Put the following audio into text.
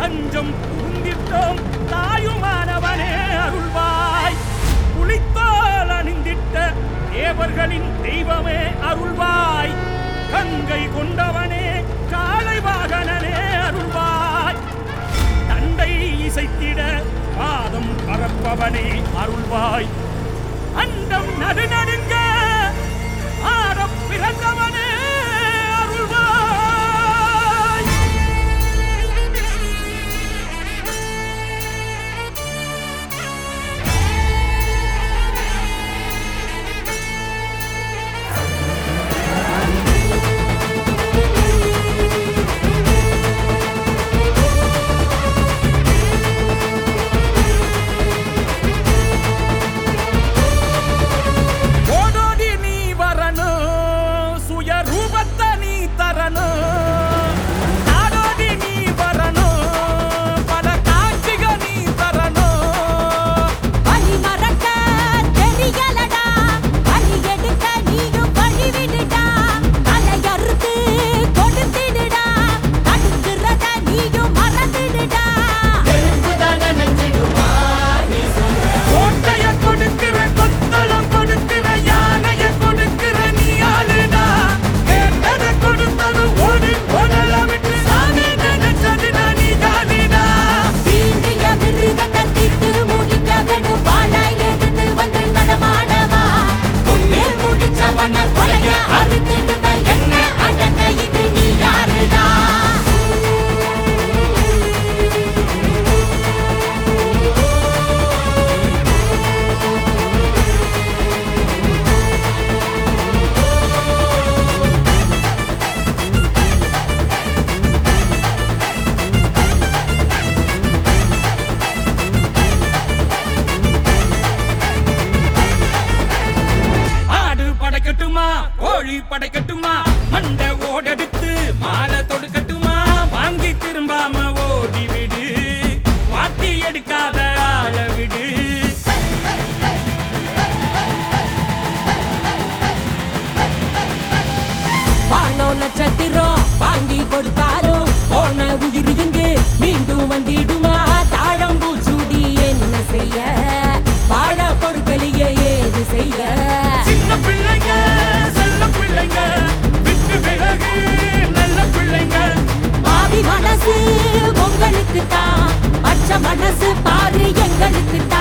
தஞ்சம் புகுந்திட்டோம் தாயுமானவனே அருள்வாய் புலித்தோல் அணிந்திட்ட தேவர்களின் தெய்வமே அருள்வாய் கங்கை கொண்டவனே காளை வாகனனே அருள்வாய் தண்டை இசைத்திட பாதம் பரப்பவனே அருள்வாய் அண்டம் நடுநடுங்க ஆடப் பிறந்தவனே அருள்வாய் ஓடோடி நீ வரணும் சுய ரூபத்தை நீ தரணும் நாடோடி நீ வரணும் பல காட்சிக நீ தரணும் வழி மறக்க தெரியலடா வழி எடுக்க நீயும் வழி விடுடா தலையறுத்து கொடுத்திடுடா தடுக்கிறத நீயும் மறந்துடுடா கோட்டைய கொடுக்கிற கொத்தளம் கொடுக்கிற யானைய கொடுக்கிற நீ ஆளுடா கேட்டத கொடுத்தது ஓடி போடல விட்டு சாமி நினைச்சது நீ தானிடா தீண்டிய மிருகத்தை தீர்த்து முடிக்க வேண்டும் வாழாய் எடுத்து வந்து நடமாடவா கொண்டே முடிச்சவன கொலைய அறுத்திடுத என்ன அடக்க இது நீ யாருடா ஆடு படைக்கட்டுமா கோழி படைக்கட்டுமா மண்டை ஓடெடுத்து மாலை தொடுக்கட்டுமா வாங்கி திரும்பாம ஓடி விடு வாட்டி எடுக்காத ஆள விடு வானோ நட்சத்திரம் வாங்கி கொடுத்தாலும் போன உயிர் இங்கு மீண்டும் வந்திடுமா தாழம்பூ சூடி என்ன செய்ய வாழ பொருட்களையே ஏது செய்ய சின்ன பிள்ளைங்க செல்ல பிள்ளைங்க விட்டு விலகு நல்ல பிள்ளைங்க பாவி மனசு உங்களுக்கு தான் பச்சை மனசு பாரு எங்களுக்கு தான்